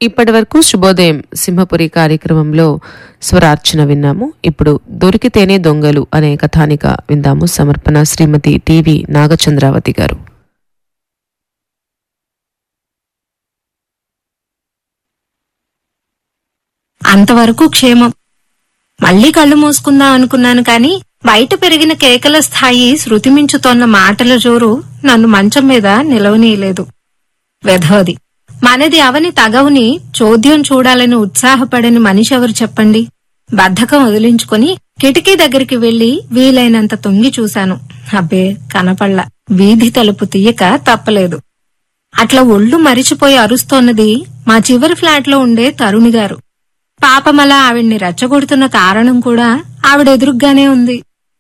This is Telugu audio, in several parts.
ఇప్పటి వరకు శుభోదయం సింహపురి కార్యక్రమంలో స్వరార్చన విన్నాము ఇప్పుడు దొరికితేనే దొంగలు అనే కథానిక విందాము సమర్పణ శ్రీమతి టివి నాగచంద్రావతి గారు అంతవరకు క్షేమం మళ్ళీ కళ్ళు మూసుకుందాం అనుకున్నాను కాని బయట పెరిగిన కేకల స్థాయి శృతి మించుతోన్న మాటల జోరు నన్ను మంచం మీద నిలవనీయలేదు వెధవది మనది అవని తగవుని చోద్యం చూడాలని ఉత్సాహపడని మనిషి ఎవరు చెప్పండి బద్ధకం వదిలించుకొని కిటికీ దగ్గరికి వెళ్లి వీలైనంత తొంగి చూశాను అబ్బే కనపళ్ళ వీధి తలుపు తీయక తప్పలేదు అట్లా ఒళ్ళు మరిచిపోయి అరుస్తోన్నది మా చివరి ఫ్లాట్ లో ఉండే తరుణి గారు పాపమలా ఆవిడ్ని రెచ్చగొడుతున్న కారణం కూడా ఆవిడ ఎదురుగ్గానే ఉంది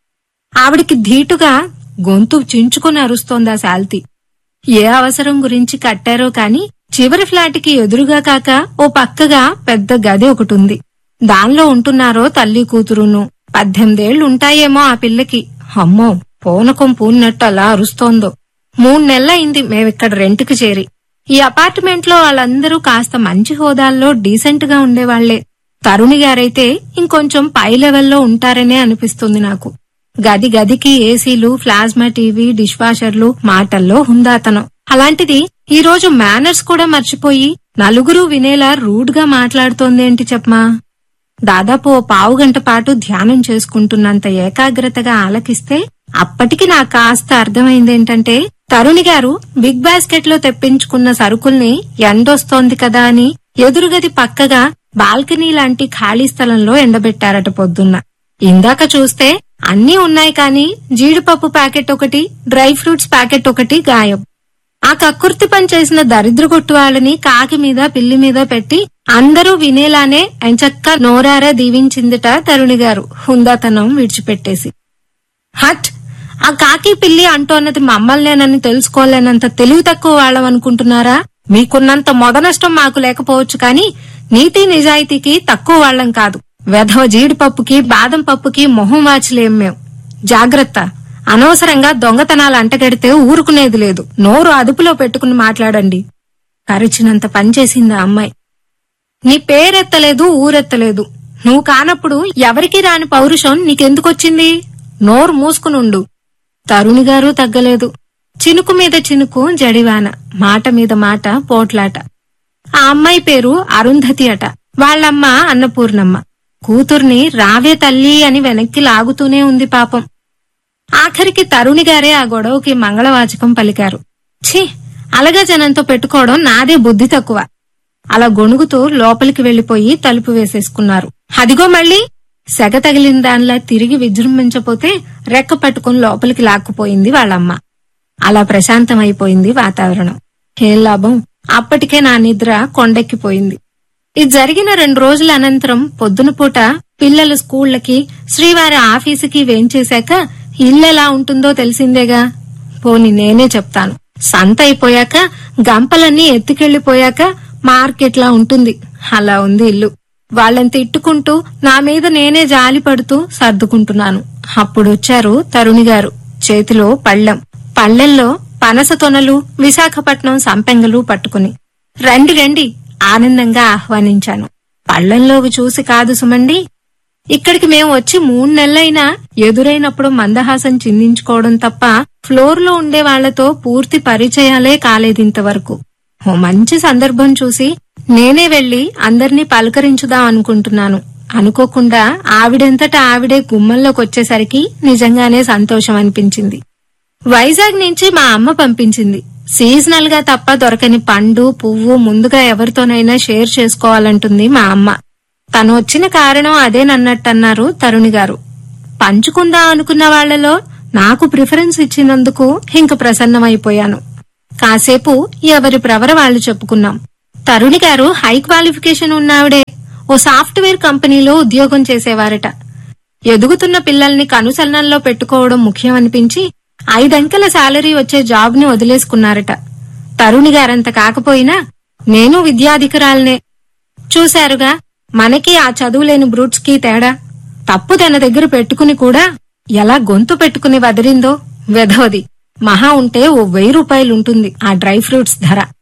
ఆవిడికి ధీటుగా గొంతు చించుకుని అరుస్తోందా శాల్తీ ఏ అవసరం గురించి కట్టారో కాని చివరి ఫ్లాట్కి ఎదురుగా కాక ఓ పక్కగా పెద్ద గది ఒకటుంది దానిలో ఉంటున్నారో తల్లి కూతురును పద్దెనిమిదేళ్లు ఉంటాయేమో ఆ పిల్లకి అమ్మో పూనకం పూన్నట్టు అలా అరుస్తోందో మూడు నెలలైంది మేమిక్కడ రెంట్కి చేరి ఈ అపార్ట్మెంట్ లో వాళ్ళందరూ కాస్త మంచి హోదాల్లో డీసెంట్ గా ఉండేవాళ్లే తరుణి గారైతే ఇంకొంచెం పై లెవెల్లో ఉంటారనే అనిపిస్తుంది నాకు గది గదికి ఏసీలు ప్లాస్మా టీవీ డిష్ వాషర్లు మాటల్లో హుందాతనం అలాంటిది ఈ రోజు మేనర్స్ కూడా మర్చిపోయి నలుగురు వినేలా రూడ్ గా మాట్లాడుతోందేంటి చెప్పమా దాదాపు ఓ పావు గంట పాటు ధ్యానం చేసుకుంటున్నంత ఏకాగ్రతగా ఆలకిస్తే అప్పటికి నాకు కాస్త అర్థమైందేంటంటే తరుణి గారు బిగ్ బాస్కెట్ లో తెప్పించుకున్న సరుకుల్ని ఎండొస్తోంది కదా అని ఎదురుగది పక్కగా బాల్కనీ లాంటి ఖాళీ స్థలంలో ఎండబెట్టారట పొద్దున్న ఇందాక చూస్తే అన్నీ ఉన్నాయి కాని జీడిపప్పు ప్యాకెట్ ఒకటి డ్రై ఫ్రూట్స్ ప్యాకెట్ ఒకటి గాయం ఆ కక్కుర్తి పని చేసిన దరిద్ర కొట్టు వాళ్ళని కాకి మీద పిల్లి మీద పెట్టి అందరూ వినేలానే ఎంచక్క నోరారా దీవించిందిట తరుణి గారు హుందాతనం విడిచిపెట్టేసి హట్ ఆ కాకి పిల్లి అంటోన్నది మమ్మల్నేనని తెలుసుకోలేనంత తెలివి తక్కువ వాళ్ళం అనుకుంటున్నారా మీకున్నంత మొదనష్టం మాకు లేకపోవచ్చు కాని నీతి నిజాయితీకి తక్కువ వాళ్ళం కాదు వెధవ జీడిపప్పుకి బాదం పప్పుకి మొహం వాచలేం మేం జాగ్రత్త అనవసరంగా దొంగతనాలు అంటగడితే ఊరుకునేది లేదు నోరు అదుపులో పెట్టుకుని మాట్లాడండి కరిచినంత పనిచేసింది ఆ అమ్మాయి నీ పేరెత్తలేదు ఊరెత్తలేదు నువ్వు కానప్పుడు ఎవరికి రాని పౌరుషం నీకెందుకొచ్చింది నోరు మూసుకునుండు తరుణి గారు తగ్గలేదు చినుకు మీద చినుకు జడివాన మాట మీద మాట పోట్లాట ఆ అమ్మాయి పేరు అరుంధతి అట వాళ్ళమ్మ అన్నపూర్ణమ్మ కూతుర్ని రావే తల్లి అని వెనక్కి లాగుతూనే ఉంది పాపం ఆఖరికి తరుణి గారే ఆ గొడవకి మంగళవాచకం పలికారు ఛీ అలగా జనంతో పెట్టుకోవడం నాదే బుద్ధి తక్కువ అలా గొణుగుతూ లోపలికి వెళ్లిపోయి తలుపు వేసేసుకున్నారు అదిగో మళ్ళీ సెగ తగిలిన దానిలా తిరిగి విజృంభించపోతే రెక్క పట్టుకుని లోపలికి లాక్కుపోయింది వాళ్ళమ్మ అలా ప్రశాంతమైపోయింది వాతావరణం ఏం లాభం అప్పటికే నా నిద్ర కొండెక్కిపోయింది ఇది జరిగిన రెండు రోజుల అనంతరం పొద్దున పూట పిల్లలు స్కూళ్లకి శ్రీవారి ఆఫీసుకి వేంచేశాక ఇల్లెలా ఉంటుందో తెలిసిందేగా పోని నేనే చెప్తాను సంత అయిపోయాక గంపలన్నీ ఎత్తుకెళ్లిపోయాక మార్కెట్లా ఉంటుంది అలా ఉంది ఇల్లు వాళ్ళని తిట్టుకుంటూ నా మీద నేనే జాలి పడుతూ సర్దుకుంటున్నాను అప్పుడొచ్చారు తరుణి గారు చేతిలో పళ్ళెం పళ్ళెంలో పనస తొనలు విశాఖపట్నం సంపెంగలు పట్టుకుని రండి రండి ఆనందంగా ఆహ్వానించాను పళ్ళెంలోకి చూసి కాదు సుమండి ఇక్కడికి మేము వచ్చి మూడు నెలలైనా ఎదురైనప్పుడు మందహాసం చిందించుకోవడం తప్ప ఫ్లోర్ లో ఉండే వాళ్లతో పూర్తి పరిచయాలే కాలేదింతవరకు ఓ మంచి సందర్భం చూసి నేనే వెళ్లి అందర్నీ పలకరించుదాం అనుకుంటున్నాను అనుకోకుండా ఆవిడెంతటా ఆవిడే గుమ్మంలోకి వచ్చేసరికి నిజంగానే సంతోషం అనిపించింది వైజాగ్ నుంచి మా అమ్మ పంపించింది సీజనల్ గా తప్ప దొరకని పండు పువ్వు ముందుగా ఎవరితోనైనా షేర్ చేసుకోవాలంటుంది మా అమ్మ తను వచ్చిన కారణం అదేనన్నట్టన్నారు తరుణి గారు పంచుకుందాం అనుకున్న వాళ్లలో నాకు ప్రిఫరెన్స్ ఇచ్చినందుకు ఇంక ప్రసన్నమైపోయాను కాసేపు ఎవరి ప్రవర వాళ్ళు చెప్పుకున్నాం తరుణి గారు హై క్వాలిఫికేషన్ ఉన్నావిడే ఓ సాఫ్ట్వేర్ కంపెనీలో ఉద్యోగం చేసేవారట ఎదుగుతున్న పిల్లల్ని కనుసలనంలో పెట్టుకోవడం ముఖ్యమనిపించి ఐదంకెల శాలరీ వచ్చే జాబ్ ని వదిలేసుకున్నారట తరుణి గారంత కాకపోయినా నేను విద్యాధికురాలనే చూశారుగా మనకి ఆ చదువులేని బ్రూట్స్ కి తేడా తప్పు తన దగ్గర పెట్టుకుని కూడా ఎలా గొంతు పెట్టుకుని వదిలిందో వెధోది మహా ఉంటే ఓ వెయ్యి రూపాయలుంటుంది ఆ డ్రై ఫ్రూట్స్ ధర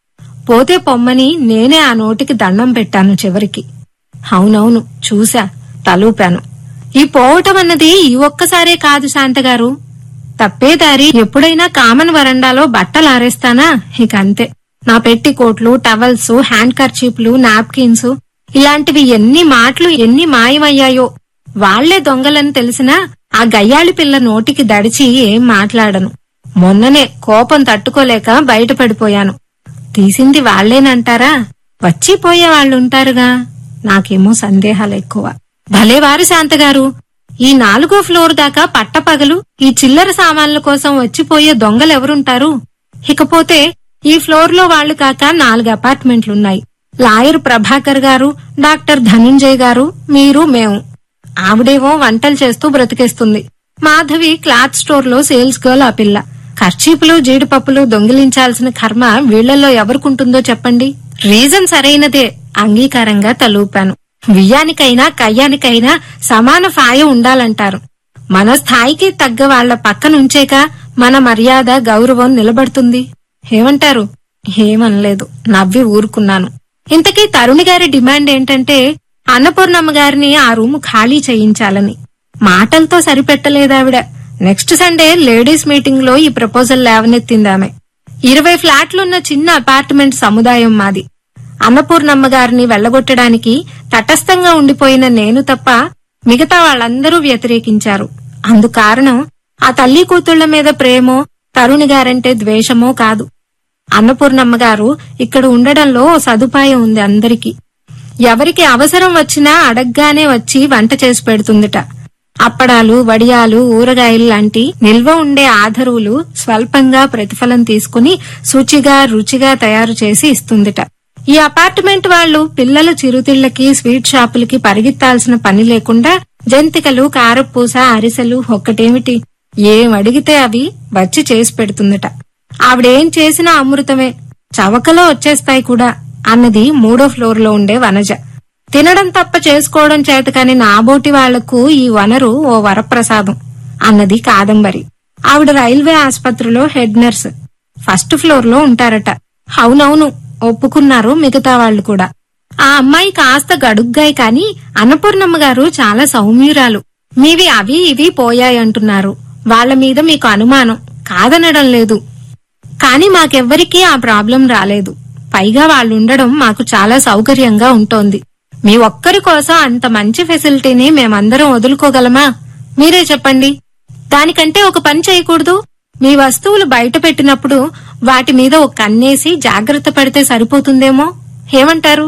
పోతే పొమ్మని నేనే ఆ నోటికి దండం పెట్టాను చివరికి అవునవును చూసా తలూపాను ఈ పోవటం అన్నది ఈ ఒక్కసారే కాదు శాంతగారు తప్పేదారి ఎప్పుడైనా కామన్ వరండాలో బట్టలు ఆరేస్తానా ఇక అంతే నా పెట్టి కోట్లు టవల్స్ హ్యాండ్ కర్చీప్లు నాప్కిన్స్ ఇలాంటివి ఎన్ని మాటలు ఎన్ని మాయమయ్యాయో వాళ్లే దొంగలని తెలిసినా ఆ గయ్యాళి పిల్ల నోటికి దడిచి ఏం మాట్లాడను మొన్ననే కోపం తట్టుకోలేక బయటపడిపోయాను తీసింది వాళ్లేనంటారా వచ్చిపోయే వాళ్ళుంటారుగా నాకేమో సందేహాలు ఎక్కువ భలేవారు శాంతగారు ఈ నాలుగో ఫ్లోర్ దాకా పట్టపగలు ఈ చిల్లర సామాన్ల కోసం వచ్చిపోయే దొంగలెవరుంటారు ఇకపోతే ఈ ఫ్లోర్ లో వాళ్లు కాక నాలుగు అపార్ట్మెంట్లున్నాయి లాయర్ ప్రభాకర్ గారు డాక్టర్ ధనుంజయ్ గారు మీరు మేము ఆవిడేమో వంటలు చేస్తూ బ్రతికేస్తుంది మాధవి క్లాత్ స్టోర్ లో సేల్స్ గర్ల్ ఆ పిల్ల ఖర్చీపులు జీడిపప్పులు దొంగిలించాల్సిన కర్మ వీళ్లలో ఎవరికుంటుందో చెప్పండి రీజన్ సరైనదే అంగీకారంగా తలూపాను వియ్యానికైనా కయ్యానికైనా సమాన ఫాయం ఉండాలంటారు మన స్థాయికి తగ్గ వాళ్ల పక్కనుంచేక మన మర్యాద గౌరవం నిలబడుతుంది ఏమంటారు ఏమనలేదు నవ్వి ఊరుకున్నాను ఇంతకీ తరుణి గారి డిమాండ్ ఏంటంటే అన్నపూర్ణమ్మ గారిని ఆ రూము ఖాళీ చేయించాలని మాటలతో సరిపెట్టలేదావిడ నెక్స్ట్ సండే లేడీస్ మీటింగ్ లో ఈ ప్రపోజల్ లేవనెత్తిందామె ఇరవై ఫ్లాట్లున్న చిన్న అపార్ట్మెంట్ సముదాయం మాది అన్నపూర్ణమ్మ గారిని వెళ్లగొట్టడానికి తటస్థంగా ఉండిపోయిన నేను తప్ప మిగతా వాళ్ళందరూ వ్యతిరేకించారు అందుకారణం ఆ తల్లి కూతుళ్ల మీద ప్రేమో తరుణి గారంటే ద్వేషమో కాదు అన్నపూర్ణమ్మ గారు ఇక్కడ ఉండడంలో ఓ సదుపాయం ఉంది అందరికీ ఎవరికి అవసరం వచ్చినా అడగ్గానే వచ్చి వంట చేసి పెడుతుందిట అప్పడాలు వడియాలు ఊరగాయలు లాంటి నిల్వ ఉండే ఆధరువులు స్వల్పంగా ప్రతిఫలం తీసుకుని శుచిగా రుచిగా తయారు చేసి ఇస్తుందిట ఈ అపార్ట్మెంట్ వాళ్ళు పిల్లల చిరుతిళ్లకి స్వీట్ షాపులకి పరిగెత్తాల్సిన పని లేకుండా జంతికలు కారపూస అరిసెలు ఒక్కటేమిటి ఏం అడిగితే అవి వచ్చి చేసి పెడుతుందట ఆవిడేం చేసినా అమృతమే చవకలో వచ్చేస్తాయి కూడా అన్నది మూడో ఫ్లోర్ లో ఉండే వనజ తినడం తప్ప చేసుకోవడం చేతకాని నాబోటి వాళ్లకు ఈ వనరు ఓ వరప్రసాదం అన్నది కాదంబరి ఆవిడ రైల్వే ఆసుపత్రిలో హెడ్ నర్స్ ఫస్ట్ ఫ్లోర్ లో ఉంటారట అవునవును ఒప్పుకున్నారు మిగతా వాళ్ళు కూడా ఆ అమ్మాయి కాస్త గడుగ్గాయి కాని అన్నపూర్ణమ్మ గారు చాలా సౌమ్యురాలు మీవి అవి ఇవి పోయాయంటున్నారు వాళ్ళ మీద మీకు అనుమానం కాదనడం లేదు కాని మాకెవ్వరికీ ఆ ప్రాబ్లం రాలేదు పైగా వాళ్ళుండడం మాకు చాలా సౌకర్యంగా ఉంటోంది మీ ఒక్కరి కోసం అంత మంచి ఫెసిలిటీని మేమందరం వదులుకోగలమా మీరే చెప్పండి దానికంటే ఒక పని చేయకూడదు మీ వస్తువులు బయట పెట్టినప్పుడు వాటి మీద ఒక కన్నేసి జాగ్రత్త పడితే సరిపోతుందేమో ఏమంటారు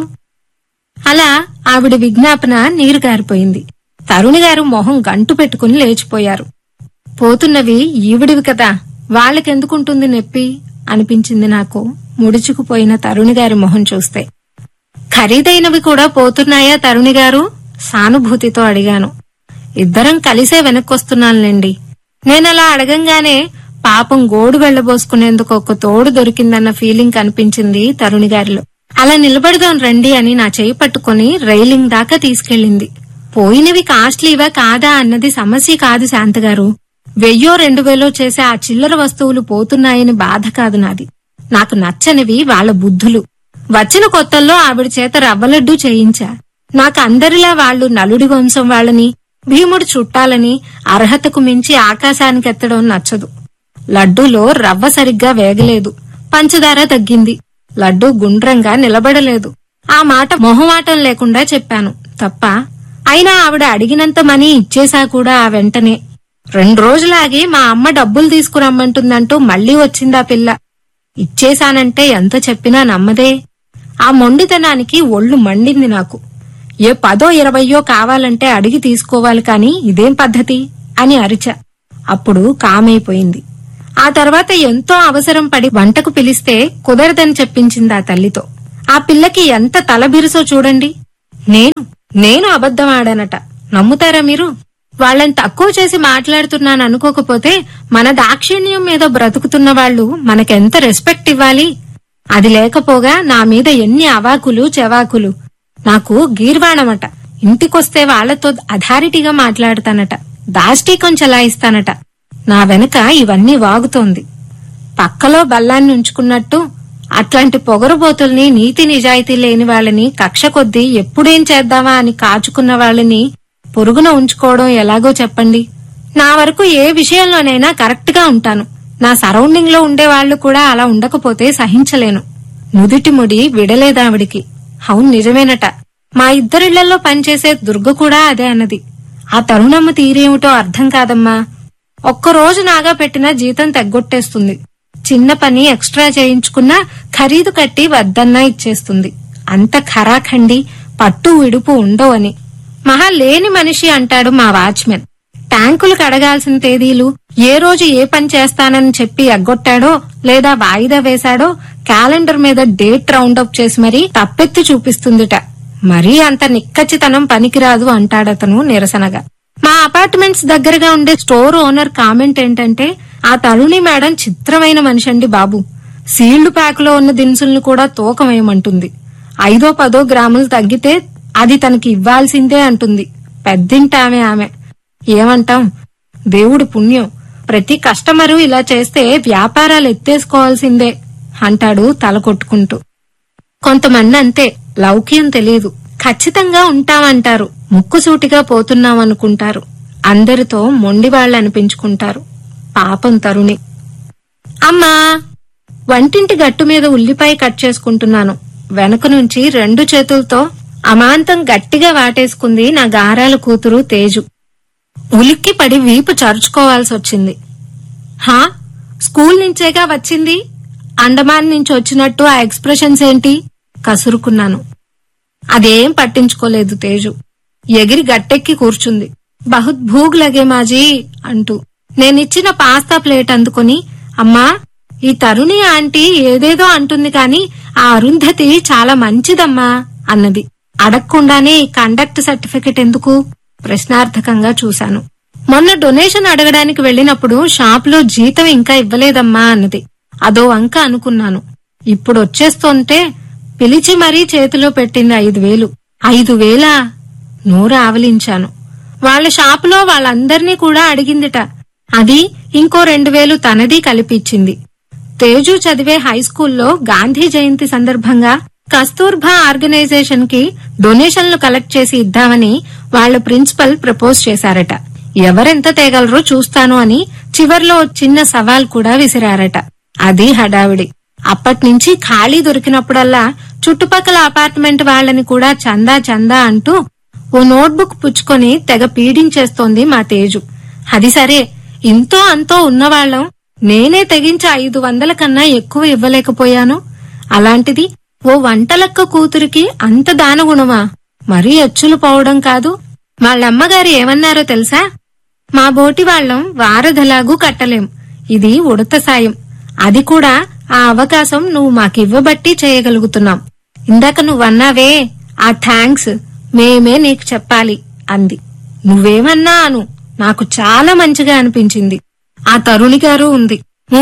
అలా ఆవిడ విజ్ఞాపన నీరు గారిపోయింది తరుణి గారు మొహం గంటు పెట్టుకుని లేచిపోయారు పోతున్నవి ఈవిడివి కదా వాళ్ళకెందుకుంటుంది నొప్పి అనిపించింది నాకు ముడుచుకుపోయిన తరుణి గారి మొహం చూస్తే ఖరీదైనవి కూడా పోతున్నాయా తరుణి గారు సానుభూతితో అడిగాను ఇద్దరం కలిసే వెనక్కొస్తున్నానులేండి నేనలా అడగంగానే పాపం గోడు వెళ్లబోసుకునేందుకు ఒక తోడు దొరికిందన్న ఫీలింగ్ కనిపించింది తరుణి గారిలో అలా నిలబడదాం రండి అని నా చేయి పట్టుకుని రైలింగ్ దాకా తీసుకెళ్ళింది పోయినవి కాస్ట్లీవా కాదా అన్నది సమస్య కాదు శాంతగారు వెయ్యో రెండు వేలో చేసే ఆ చిల్లర వస్తువులు పోతున్నాయని బాధ కాదు నాది నాకు నచ్చనివి వాళ్ళ బుద్ధులు వచ్చిన కొత్తల్లో ఆవిడ చేత రవ్వలడ్డు చేయించా నాకు అందరిలా వాళ్ళు నలుడి వంశం వాళ్ళని భీముడు చుట్టాలని అర్హతకు మించి ఆకాశానికెత్తడం నచ్చదు లడ్డూలో రవ్వ సరిగ్గా వేగలేదు పంచదార తగ్గింది లడ్డూ గుండ్రంగా నిలబడలేదు ఆ మాట మొహమాటం లేకుండా చెప్పాను తప్ప అయినా ఆవిడ అడిగినంత మనీ ఇచ్చేశా కూడా ఆ వెంటనే రెండు రోజులాగి మా అమ్మ డబ్బులు తీసుకురమ్మంటుందంటూ మళ్ళీ వచ్చిందా పిల్ల ఇచ్చేశానంటే ఎంత చెప్పినా నమ్మదే ఆ మొండితనానికి ఒళ్ళు మండింది నాకు ఏ పదో ఇరవయో కావాలంటే అడిగి తీసుకోవాలి కాని ఇదేం పద్ధతి అని అరిచా అప్పుడు కామైపోయింది ఆ తర్వాత ఎంతో అవసరం పడి వంటకు పిలిస్తే కుదరదని చెప్పించింది ఆ తల్లితో ఆ పిల్లకి ఎంత తలబిరుసో చూడండి నేను నేను అబద్ధం ఆడానట నమ్ముతారా మీరు వాళ్ళని తక్కువ చేసి మాట్లాడుతున్నాను అనుకోకపోతే మన దాక్షిణ్యం మీద బ్రతుకుతున్న వాళ్ళు మనకెంత రెస్పెక్ట్ ఇవ్వాలి అది లేకపోగా నా మీద ఎన్ని అవాకులు చెవాకులు నాకు గీర్వాణమట ఇంటికొస్తే వాళ్లతో అథారిటీగా మాట్లాడతానట దాష్టీకం చలాయిస్తానట నా వెనక ఇవన్నీ వాగుతోంది పక్కలో బల్లాన్ని ఉంచుకున్నట్టు అట్లాంటి పొగరుబోతుల్ని నీతి నిజాయితీ లేని వాళ్ళని కక్ష కొద్దీ ఎప్పుడేం చేద్దామా అని కాచుకున్న వాళ్ళని పొరుగున ఉంచుకోవడం ఎలాగో చెప్పండి నా వరకు ఏ విషయంలోనైనా కరెక్ట్ గా ఉంటాను నా సరౌండింగ్ లో ఉండే వాళ్ళు కూడా అలా ఉండకపోతే సహించలేను నుదిటి ముడి విడలేదావిడికి అవును నిజమేనట మా ఇద్దరిళ్లలో పనిచేసే దుర్గ కూడా అదే అన్నది ఆ తరుణమ్మ తీరేమిటో అర్థం కాదమ్మా ఒక్కరోజు నాగా పెట్టిన జీతం తగ్గొట్టేస్తుంది చిన్న పని ఎక్స్ట్రా చేయించుకున్నా ఖరీదు కట్టి వద్దన్నా ఇచ్చేస్తుంది అంత ఖరాఖండి పట్టు విడుపు ఉండవని మహా లేని మనిషి అంటాడు మా వాచ్మెన్ ట్యాంకులు కడగాల్సిన తేదీలు ఏ రోజు ఏ పని చేస్తానని చెప్పి ఎగ్గొట్టాడో లేదా వాయిదా వేశాడో క్యాలెండర్ మీద డేట్ రౌండప్ చేసి మరీ తప్పెత్తి చూపిస్తుందిట మరీ అంత నిక్కచ్చితనం పనికిరాదు అంటాడతను నిరసనగా మా అపార్ట్మెంట్స్ దగ్గరగా ఉండే స్టోర్ ఓనర్ కామెంట్ ఏంటంటే ఆ తరుణి మేడం చిత్రమైన మనిషి అండి బాబు సీల్డ్ ప్యాక్ లో ఉన్న దినుసుల్ని కూడా తూకమేయమంటుంది ఐదో పదో గ్రాములు తగ్గితే అది తనకి ఇవ్వాల్సిందే అంటుంది పెద్దింటామె ఆమె ఏమంటాం దేవుడి పుణ్యం ప్రతి కస్టమరు ఇలా చేస్తే వ్యాపారాలు ఎత్తేసుకోవాల్సిందే అంటాడు తల కొట్టుకుంటూ కొంతమంది అంతే లౌక్యం తెలియదు ఖచ్చితంగా ఉంటామంటారు ముక్కుసూటిగా పోతున్నామనుకుంటారు అందరితో మొండివాళ్ళు అనిపించుకుంటారు పాపం తరుణి అమ్మా వంటింటి గట్టు మీద ఉల్లిపాయ కట్ చేసుకుంటున్నాను వెనక నుంచి రెండు చేతులతో అమాంతం గట్టిగా వాటేసుకుంది నా గారాల కూతురు తేజు ఉలిక్కి పడి వీపు చరుచుకోవాల్సి వచ్చింది హా స్కూల్ నుంచేగా వచ్చింది అండమాన్ నుంచి వచ్చినట్టు ఆ ఎక్స్ప్రెషన్స్ ఏంటి కసురుకున్నాను అదేం పట్టించుకోలేదు తేజు ఎగిరి గట్టెక్కి కూర్చుంది బహుత్ భూగ్ లగే మాజీ అంటూ నేనిచ్చిన పాస్తా ప్లేట్ అందుకుని అమ్మా ఈ తరుణి ఆంటీ ఏదేదో అంటుంది కాని ఆ అరుంధతి చాలా మంచిదమ్మా అన్నది అడగకుండానే ఈ కండక్ట్ సర్టిఫికెట్ ఎందుకు ప్రశ్నార్థకంగా చూశాను మొన్న డొనేషన్ అడగడానికి వెళ్ళినప్పుడు షాప్ లో జీతం ఇంకా ఇవ్వలేదమ్మా అన్నది అదో అంక అనుకున్నాను ఇప్పుడు వచ్చేస్తుంటే పిలిచి మరీ చేతిలో పెట్టింది ఐదు వేలు ఐదు వేలా నోరు ఆవలించాను వాళ్ళ షాపులో వాళ్ళందర్నీ కూడా అడిగిందిట అది ఇంకో రెండు వేలు తనది కలిపిచ్చింది తేజు చదివే హై స్కూల్లో గాంధీ జయంతి సందర్భంగా కస్తూర్బా ఆర్గనైజేషన్ కి డొనేషన్లు కలెక్ట్ చేసి ఇద్దామని వాళ్ళ ప్రిన్సిపల్ ప్రపోజ్ చేశారట ఎవరెంత తేగలరో చూస్తాను అని చివర్లో ఓ చిన్న సవాల్ కూడా విసిరారట అది హడావిడి అప్పట్నుంచి ఖాళీ దొరికినప్పుడల్లా చుట్టుపక్కల అపార్ట్మెంట్ వాళ్ళని కూడా చందా చందా అంటూ ఓ నోట్బుక్ పుచ్చుకొని తెగ పీడించేస్తోంది మా తేజు అది సరే ఇంతో అంతో ఉన్నవాళ్లం నేనే తెగించి ఐదు వందల కన్నా ఎక్కువ ఇవ్వలేకపోయాను అలాంటిది ఓ వంటలక్క కూతురికి అంత దానగుణమా మరీ అచ్చులు పోవడం కాదు వాళ్ళమ్మగారు ఏమన్నారో తెలుసా మా బోటి వాళ్ళం వారధలాగూ కట్టలేం ఇది ఉడత సాయం అది కూడా ఆ అవకాశం నువ్వు మాకివ్వబట్టి చేయగలుగుతున్నాం ఇందాక నువ్వన్నావే ఆ థ్యాంక్స్ మేమే నీకు చెప్పాలి అంది నువ్వేమన్నా అను నాకు చాలా మంచిగా అనిపించింది ఆ తరుణి గారు ఉంది ఊ,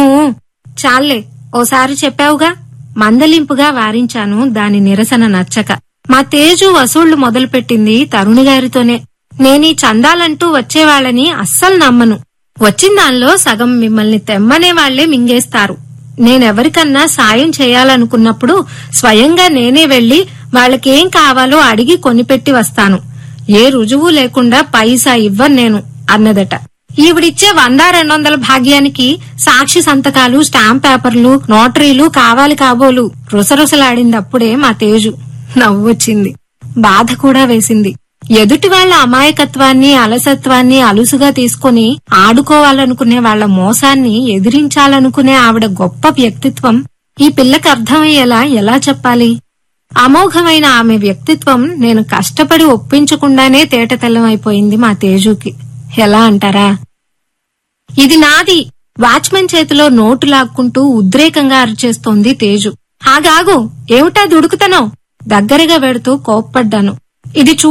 చాలే ఓసారి చెప్పావుగా మందలింపుగా వారించాను దాని నిరసన నచ్చక మా తేజు వసూళ్లు మొదలుపెట్టింది తరుణి గారితోనే నేనీ చందాలంటూ వచ్చేవాళ్ళని అస్సలు నమ్మను వచ్చిన దానిలో సగం మిమ్మల్ని తెమ్మనే వాళ్లే మింగేస్తారు నేనెవరికన్నా సాయం చేయాలనుకున్నప్పుడు స్వయంగా నేనే వెళ్లి వాళ్ళకేం కావాలో అడిగి కొనిపెట్టి వస్తాను ఏ రుజువు లేకుండా పైసా ఇవ్వను నేను అన్నదట ఈవిడిచ్చే వంద రెండు వందల భాగ్యానికి సాక్షి సంతకాలు స్టాంప్ పేపర్లు నోటరీలు కావాలి కాబోలు రుసరుసలాడింది అప్పుడే మా తేజు నవ్వొచ్చింది బాధ కూడా వేసింది ఎదుటి వాళ్ళ అమాయకత్వాన్ని అలసత్వాన్ని అలుసుగా తీసుకుని ఆడుకోవాలనుకునే వాళ్ళ మోసాన్ని ఎదిరించాలనుకునే ఆవిడ గొప్ప వ్యక్తిత్వం ఈ పిల్లకి అర్థమయ్యేలా ఎలా చెప్పాలి అమోఘమైన ఆమె వ్యక్తిత్వం నేను కష్టపడి ఒప్పించకుండానే తేటతెల్లమైపోయింది మా తేజుకి ఎలా అంటారా ఇది నాది వాచ్మెన్ చేతిలో నోటు లాక్కుంటూ ఉద్రేకంగా అరిచేస్తోంది తేజు ఆగాగు ఏమిటా దుడుకుతనో దగ్గరగా వెడుతూ కోప్పడ్డాను ఇది చూ